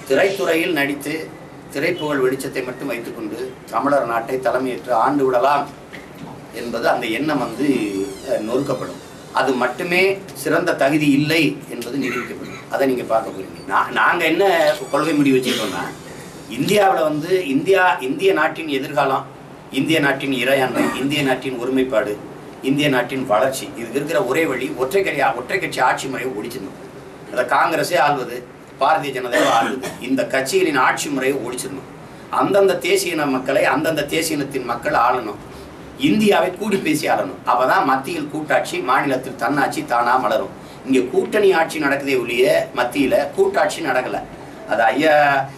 திரைத்துறையில் நடித்து திரைப்புகழ் வெளிச்சத்தை மட்டும் வைத்துக்கொண்டு தமிழர் நாட்டை தலைமையேற்று ஆண்டு விடலாம் என்பது அந்த எண்ணம் வந்து அஹ், நொறுக்கப்படும் அது மட்டுமே சிறந்த தகுதி இல்லை என்பது நிரூபிக்கப்படும் அதை நீங்கள் பார்க்க போறீங்க நான் நாங்கள் என்ன கொள்கை முடிவு வச்சுருக்கோம்னா இந்தியாவில் வந்து இந்தியா இந்திய நாட்டின் எதிர்காலம் இந்திய நாட்டின் இறையாண்மை இந்திய நாட்டின் ஒருமைப்பாடு இந்திய நாட்டின் வளர்ச்சி இதுக்கு இருக்கிற ஒரே வழி ஒற்றை கட்சி ஒற்றை கட்சி ஆட்சி முறையை ஒழிச்சிடணும் அதை காங்கிரஸே ஆள்வது பாரதிய ஜனதாவே ஆள்வது இந்த கட்சிகளின் ஆட்சி முறையை ஒழிச்சிடணும் அந்தந்த தேசியன மக்களை அந்தந்த தேசியனத்தின் மக்கள் ஆளணும் இந்தியாவை கூடி பேசி ஆளணும் அப்பதான் மத்தியில் கூட்டாட்சி மாநிலத்தில் தன்னாட்சி தானா மலரும் இங்கே கூட்டணி ஆட்சி நடக்குதே ஒழிய மத்தியில் கூட்டாட்சி நடக்கலை அது ஐயா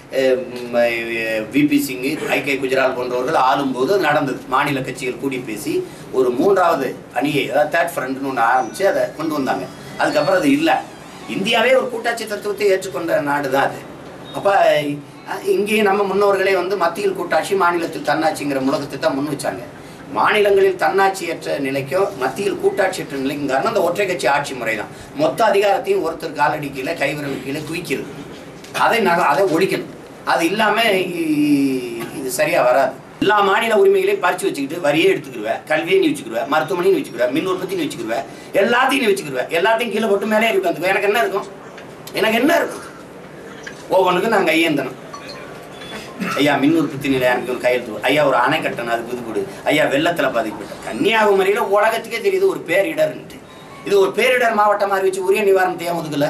விபி சிங் ஐகே குஜரால் போன்றவர்கள் ஆளும்போது அது நடந்தது மாநில கட்சிகள் கூடி பேசி ஒரு மூன்றாவது அணியை அதாவது தேர்ட் ஃப்ரண்ட்னு ஒன்று ஆரம்பித்து அதை கொண்டு வந்தாங்க அதுக்கப்புறம் அது இல்லை இந்தியாவே ஒரு கூட்டாட்சி தத்துவத்தை ஏற்றுக்கொண்ட நாடு தான் அது அப்போ இங்கேயும் நம்ம முன்னோர்களே வந்து மத்தியில் கூட்டாட்சி மாநிலத்தில் தன்னாட்சிங்கிற முழக்கத்தை தான் முன் வச்சாங்க மாநிலங்களில் தன்னாட்சியற்ற நிலைக்கும் மத்தியில் கூட்டாட்சியற்ற நிலைக்கும் காரணம் அந்த ஒற்றை கட்சி ஆட்சி முறை தான் மொத்த அதிகாரத்தையும் ஒருத்தர் காலடி கீழே கைவிரல் கீழே குவிக்கிறது அதை நக அதை ஒழிக்கணும் அது இல்லாமல் இது சரியாக வராது எல்லா மாநில உரிமைகளையும் பறிச்சு வச்சுக்கிட்டு வரியே எடுத்துக்கிடுவேன் கல்வியை நீ வச்சுக்கிடுவேன் மருத்துவமனையும் நீ வச்சுக்கிடுவேன் மின் உற்பத்தி நீ வச்சுக்கிடுவேன் எல்லாத்தையும் நீ வச்சுக்கிடுவேன் எல்லாத்தையும் கீழே போட்டு மேலே இருக்கும் எனக்கு என்ன இருக்கும் எனக்கு என்ன இருக்கும் ஒவ்வொன்றுக்கும் நாங்கள் கையேந்தணும் ஐயா மின் உற்பத்தி நிலையாనికి ஒரு கையெழுத்து ஐயா ஒரு அணை கட்டணும் அதுக்கு இது கொடு ஐயா வெள்ளத்தில் பாதிக்கப்பட்ட கன்னியாகுமரியில் உலகத்துக்கே தெரியுது ஒரு பேரிடர்ன்ட்டு இது ஒரு பேரிடர் மாவட்டமாக அறிவிச்சு உரிய நிவாரணத்தை ஏன் ஒதுக்கல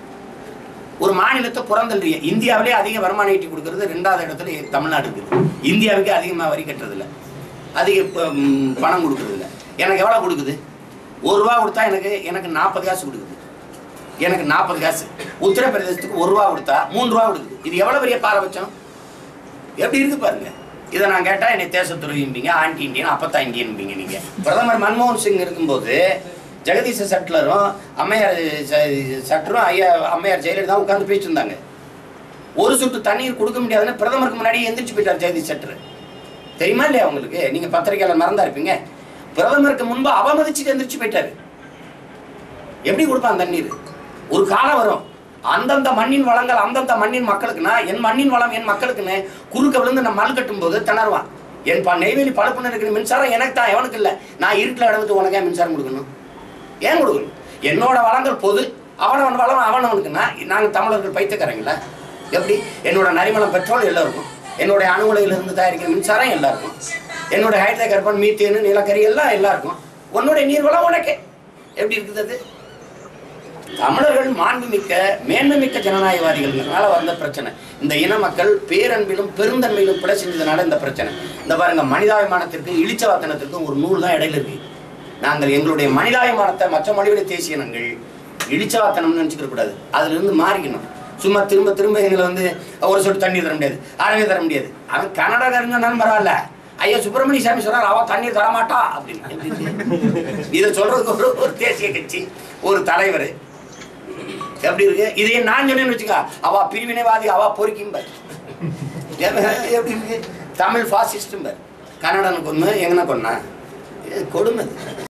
ஒரு மாநிலத்தை புறந்தள்ளிய இந்தியாவிலே அதிக வருமானம் ஈட்டி கொடுக்கறது ரெண்டாவது இடத்துல தமிழ்நாடு இருக்குது இந்தியாவுக்கு அதிகமாக வரி கட்டுறதில்ல அதிக ப- ம், பணம் கொடுக்கறதில்ல எனக்கு எவ்வளோ கொடுக்குது ஒரு ரூபா கொடுத்தா எனக்கு எனக்கு நாற்பது காசு கொடுக்குது எனக்கு நாற்பது காசு உத்தரப்பிரதேசத்துக்கு ஒரு ரூபா கொடுத்தா மூணு ரூபா கொடுக்குது இது எவ்வளோ பெரிய பாரபட்சம் எப்படி இருக்கு பாருங்க இதை நான் கேட்டால் என்னை தேசத்துறையும்பீங்க ஆன்டி இந்தியன் அப்பத்தா இந்தியன்பீங்க நீங்கள் பிரதமர் மன்மோகன் சிங் இருக்கும்போது ஜெகதீச சட்லரும் அம்மையார் ச- சட்டரும் ஐயா அம்மையார் ஜெயலலிதா உட்காந்து பேசிட்டு இருந்தாங்க ஒரு சொட்டு தண்ணீர் கொடுக்க முடியாதுன்னு பிரதமருக்கு முன்னாடி எந்திரிச்சு போயிட்டார் ஜெகதீஷ் சட்டர் தெரியுமா இல்லையா உங்களுக்கு நீங்க பத்திரிகையாளர் மறந்தா இருப்பீங்க பிரதமருக்கு முன்பு அவமதிச்சுட்டு எந்திரிச்சு போயிட்டாரு எப்படி கொடுப்பான் தண்ணீர் ஒரு காலம் வரும் அந்தந்த மண்ணின் வளங்கள் அந்தந்த மண்ணின் மக்களுக்குன்னா என் மண்ணின் வளம் என் மக்களுக்குன்னு குறுக்க விழுந்து நான் மல் கட்டும் போது திணறுவான் என் ப நெய்வேலி பழுப்புன்னு இருக்கிற மின்சாரம் எனக்கு தான் எவனுக்கு இல்லை நான் இருட்டில் இடத்துக்கு உனக்கு ஏன் மின்சாரம் கொடுக்கணும் ஏன் கொடுக்கணும் என்னோட வளங்கள் பொது அவனவன் வளம் அவனவனுக்குன்னா நாங்கள் தமிழர்கள் பைத்தியக்காரங்களா எப்படி என்னோட நரிமலம் பெட்ரோல் எல்லாருக்கும் என்னுடைய அணுகுலையிலிருந்து தயாரிக்கிற மின்சாரம் எல்லாருக்கும் என்னோட ஹைட்ரோ கார்பன் மீத்தேனு நிலக்கரி எல்லாம் எல்லாருக்கும் உன்னுடைய நீர்வளம் உனக்கே எப்படி இருக்குது அது தமிழர்கள் மாண்புமிக்க மேன்மைமிக்க ஜனநாயகவாதிகள்னால வந்த பிரச்சனை இந்த இன மக்கள் பேரன்பிலும் பெருந்தன்மையிலும் பிழை செஞ்சதுனால இந்த பிரச்சனை இந்த பாருங்க மனிதாபிமானத்திற்கும் இழிச்சவாத்தனத்திற்கும் ஒரு நூல் தான் இடையில இருக்கு நாங்கள் எங்களுடைய மனிதாபிமானத்தை மற்ற மொழிகளை தேசிய இனங்கள் இழிச்சவாத்தனம்னு நினச்சிக்க கூடாது அதுல இருந்து மாறிக்கணும் சும்மா திரும்ப திரும்ப எங்களை வந்து ஒரு சொட்டு தண்ணி தர முடியாது அறவே தர முடியாது அவன் கன்னடக்காரங்கனாலும் பரவாயில்ல ஐயா சுப்பிரமணிய சாமி சொன்னார் அவ தண்ணீர் தரமாட்டா அப்படின்னு எப்படி இருக்கு? இதை சொல்றதுக்கு ஒரு ஒரு தேசிய கட்சி ஒரு தலைவர் எப்படி இருக்கு இதே நான் சொன்னேன்னு வச்சுக்கா அவ பிரிவினைவாதி அவ பொறுக்கிம்பார் எப்படி இருக்கு தமிழ் ஃபாசிஸ்டும் கன்னடனுக்கு ஒன்று எங்கன கொன்னா இது கொடுமை இது.